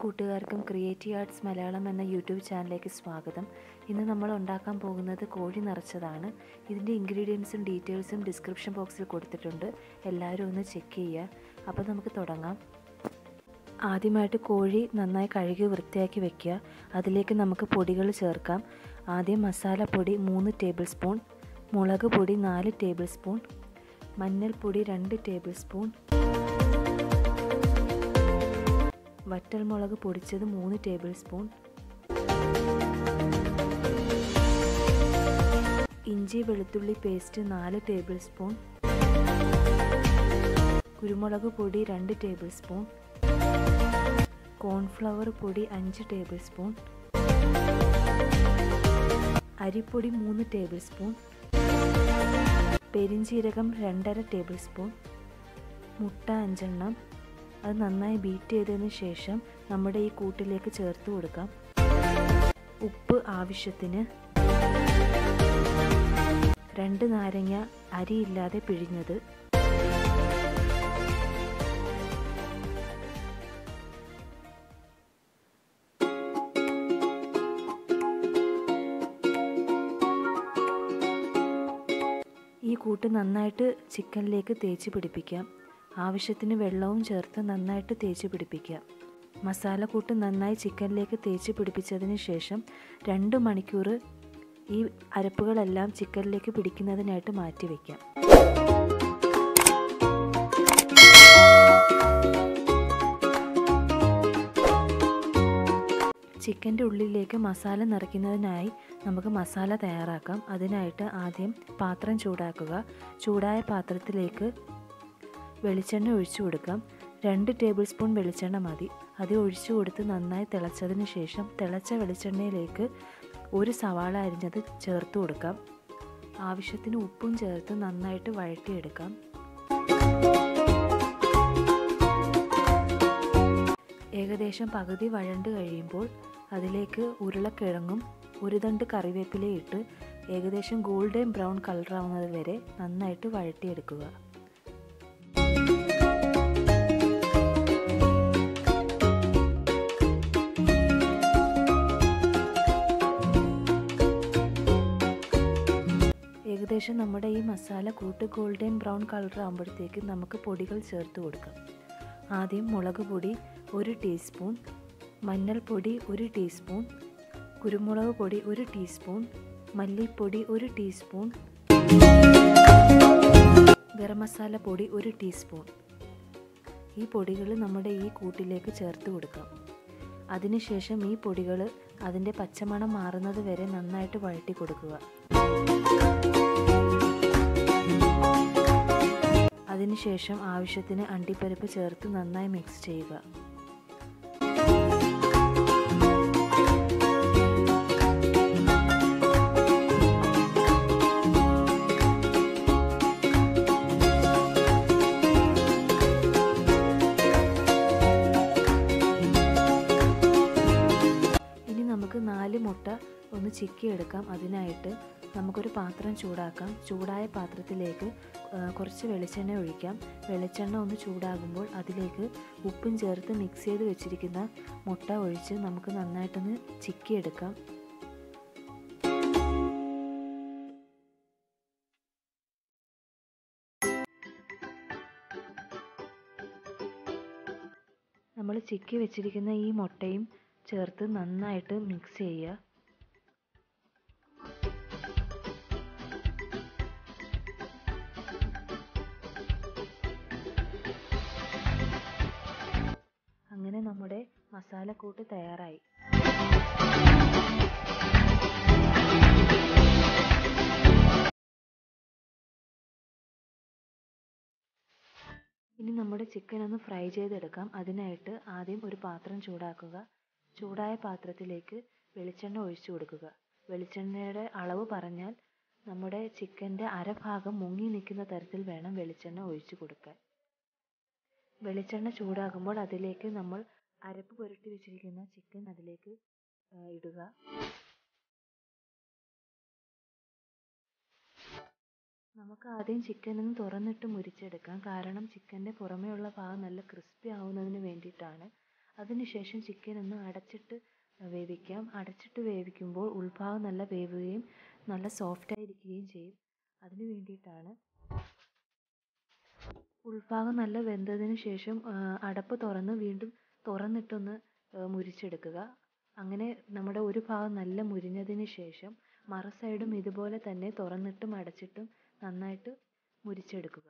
കൂട്ടുകാർക്കും creative arts Malayalam എന്ന YouTube ചാനലിലേക്ക് സ്വാഗതം ഇന്ന് നമ്മൾ ഉണ്ടാക്കാൻ പോകുന്നത് കോഴി നിറച്ചതാണ് ഇതിൻ്റെ ഇൻഗ്രീഡിയൻസും ഡീറ്റെയിൽസും ഡിസ്ക്രിപ്ഷൻ ബോക്സിൽ കൊടുത്തിട്ടുണ്ട് എല്ലാവരും ഒന്ന് ചെക്ക് ചെയ്യുക അപ്പോൾ നമുക്ക് തുടങ്ങാം ആദ്യമായിട്ട് കോഴി നന്നായി കഴുകി വൃത്തിയാക്കി വെക്കുക അതിലേക്ക് നമുക്ക് പൊടികൾ ചേർക്കാം ആദ്യം മസാലപ്പൊടി മൂന്ന് ടേബിൾ സ്പൂൺ മുളക് പൊടി നാല് ടേബിൾ സ്പൂൺ മഞ്ഞൾപ്പൊടി രണ്ട് ടേബിൾ സ്പൂൺ വറ്റൽമുളക് പൊടിച്ചത് മൂന്ന് ടേബിൾ സ്പൂൺ ഇഞ്ചി വെളുത്തുള്ളി പേസ്റ്റ് നാല് ടേബിൾ സ്പൂൺ കുരുമുളക് പൊടി രണ്ട് ടേബിൾ സ്പൂൺ കോൺഫ്ലവർ പൊടി അഞ്ച് ടേബിൾ സ്പൂൺ അരിപ്പൊടി മൂന്ന് ടേബിൾ സ്പൂൺ പെരിഞ്ചീരകം രണ്ടര ടേബിൾ സ്പൂൺ മുട്ട അഞ്ചെണ്ണം അത് നന്നായി ബീറ്റ് ചെയ്തതിന് ശേഷം നമ്മുടെ ഈ കൂട്ടിലേക്ക് ചേർത്ത് കൊടുക്കാം ഉപ്പ് ആവശ്യത്തിന് രണ്ട് നാരങ്ങ അരിയില്ലാതെ പിഴിഞ്ഞത് ഈ കൂട്ട് നന്നായിട്ട് ചിക്കനിലേക്ക് തേച്ച് പിടിപ്പിക്കാം ആവശ്യത്തിന് വെള്ളവും ചേർത്ത് നന്നായിട്ട് തേച്ച് പിടിപ്പിക്കാം മസാലക്കൂട്ട് നന്നായി ചിക്കനിലേക്ക് തേച്ച് പിടിപ്പിച്ചതിന് ശേഷം രണ്ട് മണിക്കൂർ ഈ അരപ്പുകളെല്ലാം ചിക്കനിലേക്ക് പിടിക്കുന്നതിനായിട്ട് മാറ്റി വയ്ക്കാം ചിക്കൻ്റെ ഉള്ളിലേക്ക് മസാല നിറയ്ക്കുന്നതിനായി നമുക്ക് മസാല തയ്യാറാക്കാം അതിനായിട്ട് ആദ്യം പാത്രം ചൂടാക്കുക ചൂടായ പാത്രത്തിലേക്ക് വെളിച്ചെണ്ണ ഒഴിച്ചു കൊടുക്കാം രണ്ട് ടേബിൾ സ്പൂൺ വെളിച്ചെണ്ണ മതി അത് ഒഴിച്ചു കൊടുത്ത് നന്നായി തിളച്ചതിന് ശേഷം തിളച്ച വെളിച്ചെണ്ണയിലേക്ക് ഒരു സവാള അരിഞ്ഞത് ചേർത്ത് കൊടുക്കാം ആവശ്യത്തിന് ഉപ്പും ചേർത്ത് നന്നായിട്ട് വഴറ്റിയെടുക്കാം ഏകദേശം പകുതി വഴണ്ട് കഴിയുമ്പോൾ അതിലേക്ക് ഉരുളക്കിഴങ്ങും ഒരു തണ്ട് കറിവേപ്പിലയിട്ട് ഏകദേശം ഗോൾഡൻ ബ്രൗൺ കളറാവുന്നത് വരെ നന്നായിട്ട് വഴറ്റിയെടുക്കുക ഏകദേശം നമ്മുടെ ഈ മസാല കൂട്ട് ഗോൾഡൻ ബ്രൗൺ കളർ ആകുമ്പോഴത്തേക്ക് നമുക്ക് പൊടികൾ ചേർത്ത് കൊടുക്കാം ആദ്യം മുളക് പൊടി ഒരു ടീസ്പൂൺ മഞ്ഞൾപ്പൊടി ഒരു ടീസ്പൂൺ കുരുമുളക് പൊടി ഒരു ടീസ്പൂൺ മല്ലിപ്പൊടി ഒരു ടീസ്പൂൺ ഗരം മസാല പൊടി ഒരു ടീസ്പൂൺ ഈ പൊടികൾ നമ്മുടെ ഈ കൂട്ടിലേക്ക് ചേർത്ത് കൊടുക്കാം അതിനുശേഷം ഈ പൊടികൾ അതിൻ്റെ പച്ചമണം മാറുന്നത് വരെ നന്നായിട്ട് വഴറ്റി കൊടുക്കുക അതിനുശേഷം ആവശ്യത്തിന് അണ്ടിപ്പരിപ്പ് ചേർത്ത് നന്നായി മിക്സ് ചെയ്യുക ഇനി നമുക്ക് നാല് മുട്ട ഒന്ന് ചിക്കി എടുക്കാം അതിനായിട്ട് നമുക്കൊരു പാത്രം ചൂടാക്കാം ചൂടായ പാത്രത്തിലേക്ക് കുറച്ച് വെളിച്ചെണ്ണ ഒഴിക്കാം വെളിച്ചെണ്ണ ഒന്ന് ചൂടാകുമ്പോൾ അതിലേക്ക് ഉപ്പും ചേർത്ത് മിക്സ് ചെയ്ത് വെച്ചിരിക്കുന്ന മുട്ട ഒഴിച്ച് നമുക്ക് നന്നായിട്ടൊന്ന് ചിക്കിയെടുക്കാം നമ്മൾ ചിക്കി വെച്ചിരിക്കുന്ന ഈ മുട്ടയും ചേർത്ത് നന്നായിട്ട് മിക്സ് ചെയ്യുക അങ്ങനെ നമ്മുടെ മസാലക്കൂട്ട് തയ്യാറായി ഇനി നമ്മുടെ ചിക്കൻ ഒന്ന് ഫ്രൈ ചെയ്തെടുക്കാം അതിനായിട്ട് ആദ്യം ഒരു പാത്രം ചൂടാക്കുക ചൂടായ പാത്രത്തിലേക്ക് വെളിച്ചെണ്ണ ഒഴിച്ചു കൊടുക്കുക വെളിച്ചെണ്ണയുടെ അളവ് പറഞ്ഞാൽ നമ്മുടെ ചിക്കൻ്റെ അരഭാഗം മുങ്ങി നിൽക്കുന്ന തരത്തിൽ വേണം വെളിച്ചെണ്ണ ഒഴിച്ചു കൊടുക്കാൻ വെളിച്ചെണ്ണ ചൂടാകുമ്പോൾ അതിലേക്ക് നമ്മൾ അരപ്പ് പുരട്ടി വെച്ചിരിക്കുന്ന ചിക്കൻ അതിലേക്ക് ഇടുക നമുക്ക് ആദ്യം ചിക്കൻ ഒന്ന് തുറന്നിട്ട് മുരിച്ചെടുക്കാം കാരണം ചിക്കൻ്റെ പുറമേയുള്ള ഭാഗം നല്ല ക്രിസ്പി ആവുന്നതിന് വേണ്ടിയിട്ടാണ് അതിനുശേഷം ചിക്കൻ ഒന്ന് അടച്ചിട്ട് വേവിക്കാം അടച്ചിട്ട് വേവിക്കുമ്പോൾ ഉൾഭാഗം നല്ല വേവുകയും നല്ല സോഫ്റ്റായിരിക്കുകയും ചെയ്യും അതിന് വേണ്ടിയിട്ടാണ് ഉൾഭാഗം നല്ല വെന്തതിന് ശേഷം അടപ്പ് തുറന്ന് വീണ്ടും തുറന്നിട്ടൊന്ന് മുരിച്ചെടുക്കുക അങ്ങനെ നമ്മുടെ ഒരു ഭാഗം നല്ല മുരിഞ്ഞതിന് ശേഷം മറു സൈഡും ഇതുപോലെ തന്നെ തുറന്നിട്ടും അടച്ചിട്ടും നന്നായിട്ട് മുരിച്ചെടുക്കുക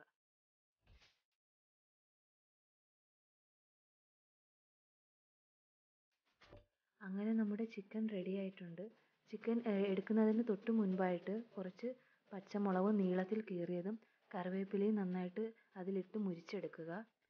അങ്ങനെ നമ്മുടെ ചിക്കൻ റെഡി ആയിട്ടുണ്ട് ചിക്കൻ എടുക്കുന്നതിന് തൊട്ട് മുൻപായിട്ട് കുറച്ച് പച്ചമുളക് നീളത്തിൽ കീറിയതും കറിവേപ്പിലയും നന്നായിട്ട് അതിലിട്ട് മുരിച്ചെടുക്കുക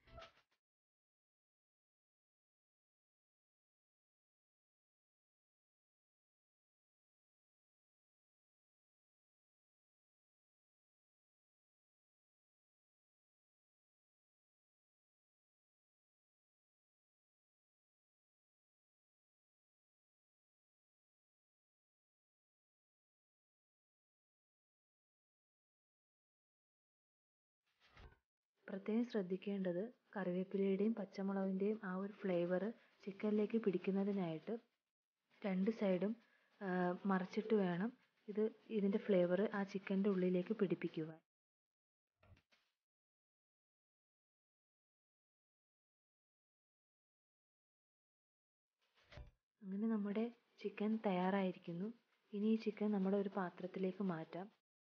പ്രത്യേകം ശ്രദ്ധിക്കേണ്ടത് കറിവേപ്പിലയുടെയും പച്ചമുളകിൻ്റെയും ആ ഒരു ഫ്ലേവർ ചിക്കനിലേക്ക് പിടിക്കുന്നതിനായിട്ട് രണ്ട് സൈഡും മറിച്ചിട്ട് വേണം ഇത് ഇതിൻ്റെ ഫ്ലേവർ ആ ചിക്കൻ്റെ ഉള്ളിലേക്ക് പിടിപ്പിക്കുവാൻ അങ്ങനെ നമ്മുടെ ചിക്കൻ തയ്യാറായിരിക്കുന്നു ഇനി ഈ ചിക്കൻ നമ്മുടെ ഒരു പാത്രത്തിലേക്ക് മാറ്റാം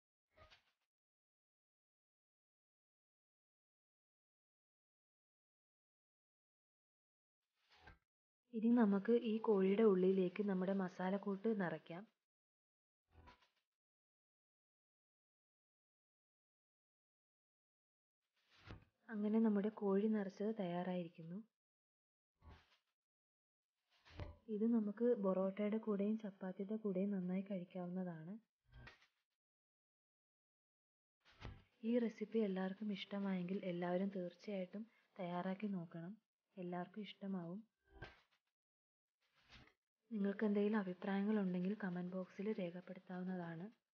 ഇനി നമുക്ക് ഈ കോഴിയുടെ ഉള്ളിലേക്ക് നമ്മുടെ മസാലക്കൂട്ട് നിറയ്ക്കാം അങ്ങനെ നമ്മുടെ കോഴി നിറച്ചത് തയ്യാറായിരിക്കുന്നു ഇത് നമുക്ക് പൊറോട്ടയുടെ കൂടെയും ചപ്പാത്തിയുടെ കൂടെയും നന്നായി കഴിക്കാവുന്നതാണ് ഈ റെസിപ്പി എല്ലാവർക്കും ഇഷ്ടമായെങ്കിൽ എല്ലാവരും തീർച്ചയായിട്ടും തയ്യാറാക്കി നോക്കണം എല്ലാവർക്കും ഇഷ്ടമാവും നിങ്ങൾക്ക് എന്തെങ്കിലും അഭിപ്രായങ്ങൾ ഉണ്ടെങ്കിൽ കമൻറ്റ് ബോക്സിൽ രേഖപ്പെടുത്താവുന്നതാണ്